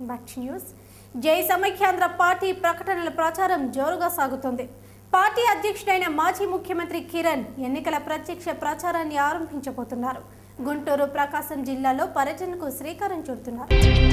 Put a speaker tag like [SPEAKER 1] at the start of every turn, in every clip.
[SPEAKER 1] Back to news జై Samaikyandhra party ప్రకటనల ప్రచారం జోరుగా సాగుతోంది పార్టీ అధ్యక్షుడైన మాజీ ముఖ్యమంత్రి కిరణ్ ఎన్నికల ప్రత్యక్ష ప్రచారాన్ని ఆరంభించబోతున్నారు గుంటూరు ప్రకాశం జిల్లాలో పర్యటనకు శ్రీకారం చుడుతున్నారు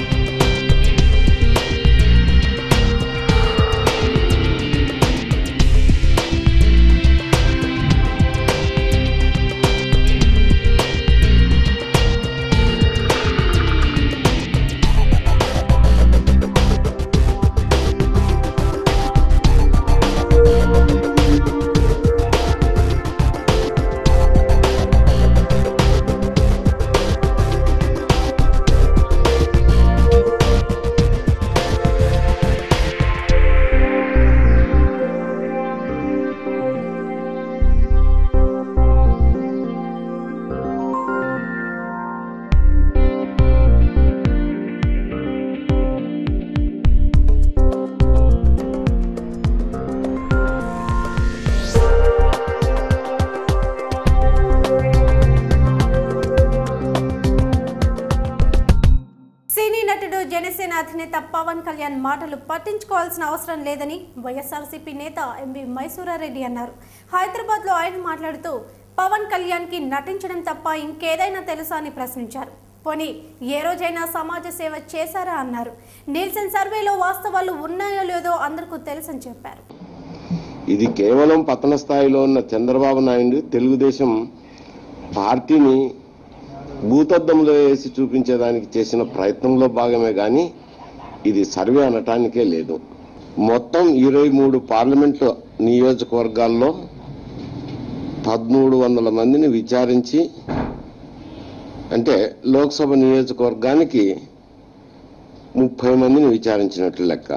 [SPEAKER 1] సినీ నటుడు జనసేన అధినేత పవన్ కళ్యాణ్ మాటలు పట్టించుకోవాల్సిన అవసరం లేదని వైఎస్ఆర్సీపీ నేత ఎంవి మైసూరారెడ్డి అన్నారు హైదరాబాద్ లో ఆయన మాట్లాడుతూ పవన్ కళ్యాణ్ కి నటించడం తప్ప ఇంకేదైనా తెలుసా అని ప్రశ్నించారు పోనీ ఏ రోజైనా సమాజ సేవ చేశారా అన్నారు నిల్సన్ సర్వేలో వాస్తవాలు ఉన్నాయో లేదో అందరికీ తెలుసని చెప్పారు
[SPEAKER 2] ఇది కేవలం పతన స్థాయిలో ఉన్న చంద్రబాబు నాయుడు తెలుగుదేశం పార్టీని భూతద్దంలో వేసి చూపించేదానికి చేసిన ప్రయత్నంలో భాగమే కానీ ఇది సర్వే అనటానికే లేదు మొత్తం ఇరవై మూడు పార్లమెంటు నియోజకవర్గాల్లో పదమూడు వందల మందిని విచారించి అంటే లోక్సభ నియోజకవర్గానికి ముప్పై మందిని విచారించినట్లు లెక్క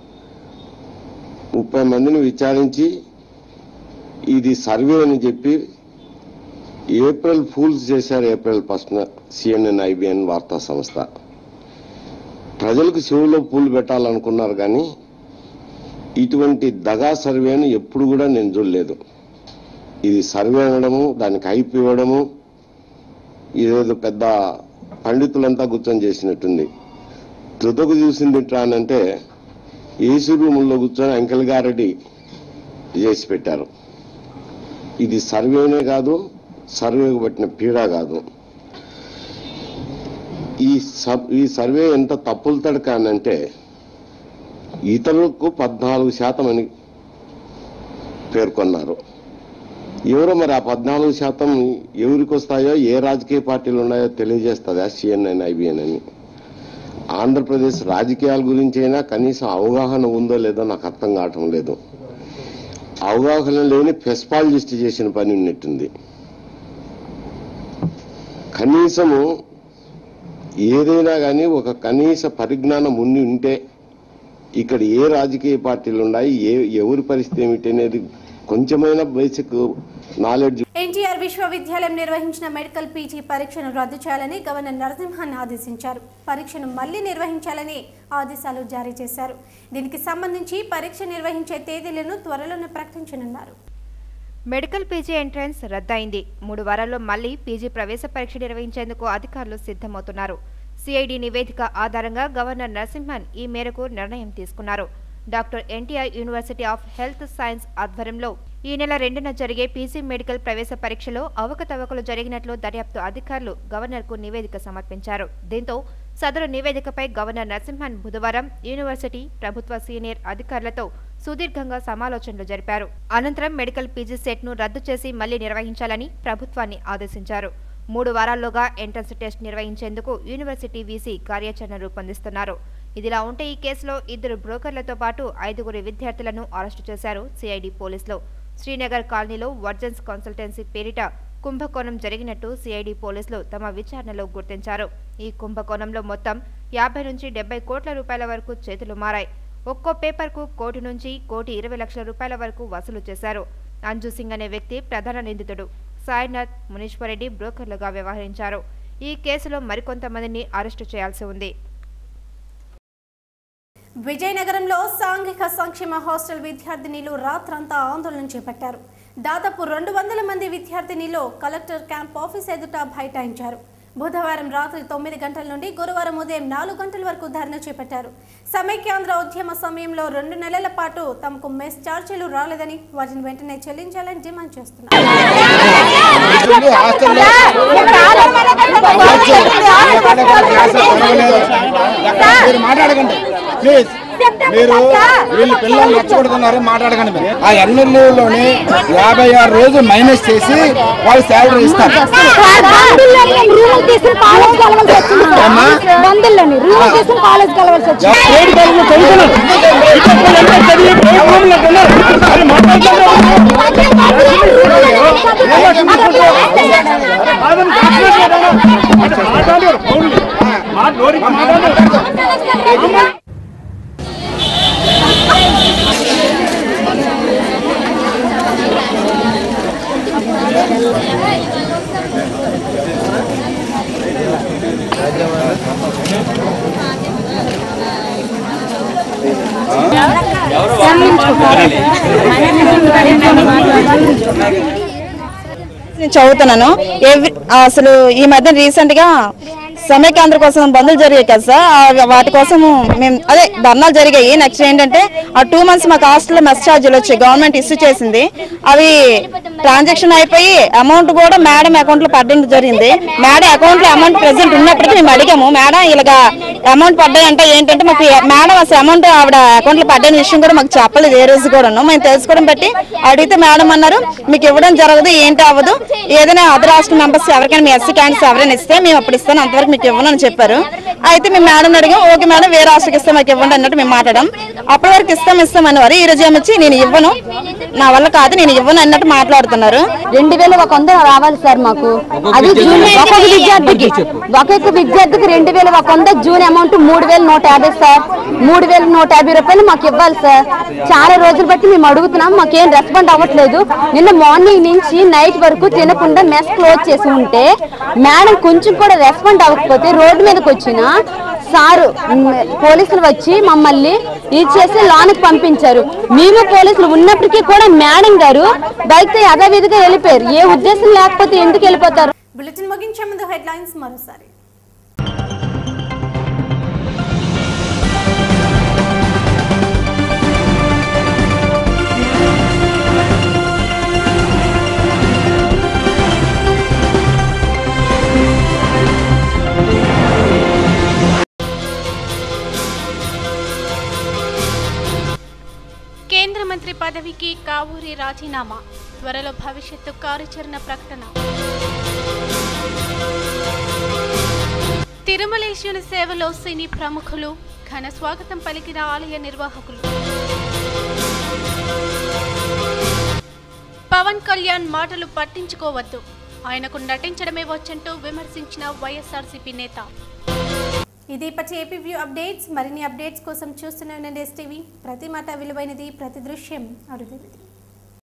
[SPEAKER 2] ముప్పై మందిని విచారించి ఇది సర్వే అని చెప్పి ఏప్రిల్ ఫూల్స్ చేశారు ఏప్రిల్ ఫస్ట్ సిఎన్ఎన్ ఐబిఎన్ వార్తా సంస్థ ప్రజలకు చెవులో పూలు పెట్టాలనుకున్నారు కానీ ఇటువంటి దగా సర్వేను ఎప్పుడు కూడా నేను చూడలేదు ఇది సర్వే అనడము దానికి హైప్ ఇవ్వడము ఇదేదో పెద్ద పండితులంతా కూర్చొని చేసినట్టుంది తుదకు చూసింది ఎట్లా అనంటే ఏసీ రూముల్లో కూర్చొని అంకెల్ గారెడ్డి చేసి పెట్టారు ఇది సర్వేనే కాదు సర్వేకు పట్టిన పీడ కాదు ఈ సబ్- ఈ సర్వే ఎంత తప్పులు తడక అనంటే ఇతరులకు పద్నాలుగు శాతం అని పేర్కొన్నారు ఎవరో మరి ఆ పద్నాలుగు శాతం ఎవరికి వస్తాయో ఏ రాజకీయ పార్టీలు ఉన్నాయో తెలియజేస్తుందా సిఎన్ఎన్ ఐబిఎన్ అని ఆంధ్రప్రదేశ్ రాజకీయాల గురించి అయినా కనీసం అవగాహన ఉందో లేదో నాకు అర్థం కావటం లేదు అవగాహన లేని ఫెస్పాలజిస్ట్ చేసిన పని ఉన్నట్టుంది కనీసము ఏదైనా కానీ ఒక కనీస పరిజ్ఞానం ఉండి ఉంటే ఇక్కడ ఏ రాజకీయ పార్టీలు ఉన్నాయి ఏ ఎవరి పరిస్థితి ఏమిటి అనేది కొంచెమైనా బేసిక్ నాలెడ్జ్
[SPEAKER 1] ఎన్టీఆర్ విశ్వవిద్యాలయం నిర్వహించిన మెడికల్ పీజీ పరీక్షను రద్దు చేయాలని గవర్నర్ నరసింహన్ ఆదేశించారు పరీక్షను మళ్లీ నిర్వహించాలని ఆదేశాలు జారీ చేశారు దీనికి సంబంధించి పరీక్ష నిర్వహించే తేదీలను త్వరలోనే ప్రకటించనున్నారు
[SPEAKER 3] మెడికల్ పీజీ ఎంట్రన్స్ రద్దయింది మూడు వారాల్లో మళ్లీ పీజీ ప్రవేశ పరీక్ష నిర్వహించేందుకు అధికారులు సిద్ధమవుతున్నారు సిఐడి నివేదిక ఆధారంగా గవర్నర్ నరసింహన్ ఈ మేరకు నిర్ణయం తీసుకున్నారు doctor NTR university of health science ఆధ్వర్యంలో ఈ నెల రెండున జరిగే పీజీ మెడికల్ ప్రవేశ పరీక్షలో అవకతవకలు జరిగినట్లు దర్యాప్తు అధికారులు గవర్నర్కు నివేదిక సమర్పించారు దీంతో సదరు నివేదికపై గవర్నర్ నరసింహన్ బుధవారం యూనివర్సిటీ ప్రభుత్వ సీనియర్ అధికారులతో సుదీర్ఘంగా సమాలోచనలు జరిపారు అనంతరం మెడికల్ పీజీ సెట్ను రద్దు చేసి మళ్లీ నిర్వహించాలని ప్రభుత్వాన్ని ఆదేశించారు మూడు వారాల్లోగా ఎంట్రన్స్ టెస్ట్ నిర్వహించేందుకు యూనివర్సిటీ వీసీ కార్యాచరణ రూపొందిస్తున్నారు ఇదిలా ఉంటే ఈ కేసులో ఇద్దరు బ్రోకర్లతో పాటు ఐదుగురు విద్యార్థులను అరెస్టు చేశారు సిఐడి పోలీసులు శ్రీనగర్ కాలనీలో వర్జన్స్ కన్సల్టెన్సీ పేరిట కుంభకోణం జరిగినట్టు సిఐడి పోలీసులు తమ విచారణలో గుర్తించారు ఈ కుంభకోణంలో మొత్తం యాభై నుంచి డెబ్బై కోట్ల రూపాయల వరకు చేతులు మారాయి ఒక్కో పేపర్కు కోటి నుంచి కోటి ఇరవై లక్షల రూపాయల వరకు వసూలు చేశారు అంజు సింగ్ అనే వ్యక్తి ప్రధాన నిందితుడు సాయినాథ్ మునీశ్వరెడ్డి బ్రోకర్లుగా వ్యవహరించారు ఈ కేసులో మరికొంతమందిని అరెస్టు చేయాల్సి ఉంది
[SPEAKER 1] విజయనగరంలో సాంఘిక సంక్షేమ హాస్టల్ విద్యార్థినిలు రాత్రంతా ఆందోళన చేపట్టారు దాదాపు రెండు వందల మంది విద్యార్థినిలో కలెక్టర్ క్యాంప్ ఆఫీస్ ఎదుట బైఠాయించారు బుధవారం రాత్రి తొమ్మిది గంటల నుండి గురువారం ఉదయం నాలుగు గంటల వరకు ధర్నా చేపట్టారు సమైక్యాంధ్ర ఉద్యమ సమయంలో రెండు నెలల పాటు తమకు మెస్ ఛార్జీలు రాలేదని వాటిని వెంటనే చెల్లించాలని డిమాండ్ చేస్తున్నారు
[SPEAKER 4] మీరు మాట్లాడకండి ప్లీజ్ మీరు వీళ్ళు పిల్లలు నచ్చకూడదన్నారు మాట్లాడకండి మీరు ఆ ఎన్ఎల్ఏలోని యాభై ఆరు రోజులు మైనస్ చేసి వాళ్ళు శాలరీ ఇస్తారు ఏమ్మా?
[SPEAKER 5] బంధుల్లోని రూమ్ తీసుకుని కాలేజ్ కలవాల్సి వచ్చింది
[SPEAKER 4] ప్రైవేట్ కాలేజీలో చదువుతున్నారు. ఇప్పుడు ఎంత చదివి ప్రైవేట్ రూమ్లో ఉన్నారు. అది మాట్లాడకండి.
[SPEAKER 5] నేను చదువుతున్నాను ఎవ్రీ అసలు ఈ మధ్య రీసెంట్ గా సమైక్యాంధ్ర కోసం బంధులు జరిగాయి కదా సార్ ఆ వాటి కోసం మేము అదే ధర్నాలు జరిగాయి నెక్స్ట్ ఏంటంటే ఆ టూ మంత్స్ మాకు హాస్టల్లో మెస్ ఛార్జీలు వచ్చాయి గవర్నమెంట్ ఇష్యూ చేసింది అవి ట్రాన్సాక్షన్ అయిపోయి అమౌంట్ కూడా మేడం అకౌంట్ లో పడడం జరిగింది మేడం అకౌంట్ లో అమౌంట్ ప్రెసెంట్ ఉన్నప్పటికీ మేము అడిగాము మేడం ఇలాగా అమౌంట్ పడ్డాయంటే ఏంటంటే మాకు మేడం అసలు అమౌంట్ ఆవిడ అకౌంట్ లో పడ్డ విషయం కూడా మాకు చెప్పలేదు ఏ రోజు కూడాను మేము తెలుసుకోవడం బట్టి అడిగితే మేడం అన్నారు మీకు ఇవ్వడం జరగదు ఏంటి అవ్వదు ఏదైనా అదర్ రాష్ట్ర మెంబర్స్ ఎవరికైనా మీ ఎస్సీ క్యాండిడేట్స్ ఎవరైనా ఇస్తే మేము అప్పుడు ఇస్తాను అంతవరకు మీకు ఇవ్వను అని చెప్పారు అయితే మేము మేడం అడిగాం ఓకే మేడం వేరే రాష్ట్రకి ఇస్తే మాకు ఇవ్వండి అన్నట్టు మేము మాట్లాడాం అప్పటి వరకు ఇస్తాం ఇస్తాం అనేవారు ఈ రోజు ఏమొచ్చి నేను ఇవ్వను నా వల్ల కాదు నేను ఇవ్వను అన్నట్టు మాట్లాడుతున్నారు
[SPEAKER 6] రెండు వేల ఒక వంద రావాలి సార్ మాకు అది జూన్ ఒక్కొక్క విద్యార్థికి ఒక్కొక్క విద్యార్థికి రెండు వేల ఒక వంద జూన్ అమౌంట్ మూడు వేల నూట యాభై సార్ మూడు వేల నూట యాభై రూపాయలు మాకు ఇవ్వాలి సార్ చాలా రోజులు బట్టి మేము అడుగుతున్నాం మాకేం రెస్పాండ్ అవ్వట్లేదు నిన్న మార్నింగ్ నుంచి నైట్ వరకు తినకుండా మెస్ క్లోజ్ చేసి ఉంటే మేడం కొంచెం కూడా రెస్పాండ్ అవ్వకపోతే రోడ్డు మీదకి వచ్చిన సారు మ్, పోలీసులు వచ్చి మమ్మల్ని ఇచ్చేసి లోనికి పంపించారు మేము పోలీసులు ఉన్నప్పటికీ కూడా మేడం గారు బైక్ తో యథావిధిగా వెళ్ళిపోయారు ఏ ఉద్దేశం లేకపోతే ఎందుకు వెళ్ళిపోతారు
[SPEAKER 1] బులెటిన్ ముగించే ముందు హెడ్లైన్స్ మరోసారి కేంద్ర మంత్రి పదవికి కావూరి రాజీనామా త్వరలో భవిష్యత్తు కార్యాచరణ ప్రకటన తిరుమలేశ్వరుని సేవలో సినీ ప్రముఖులు ఘన స్వాగతం పలికిన ఆలయ నిర్వాహకులు పవన్ కళ్యాణ్ మాటలు పట్టించుకోవద్దు ఆయనకు నటించడమే వచ్చంటూ విమర్శించిన వైఎస్ఆర్సీపీ నేత ఇది ఇప్పటి ఏపీ వ్యూ అప్డేట్స్ మరిన్ని అప్డేట్స్ కోసం చూస్తూనే ఉండండి ఎస్టీవీ ప్రతి మాట విలువైనది ప్రతి దృశ్యం అరుదైనది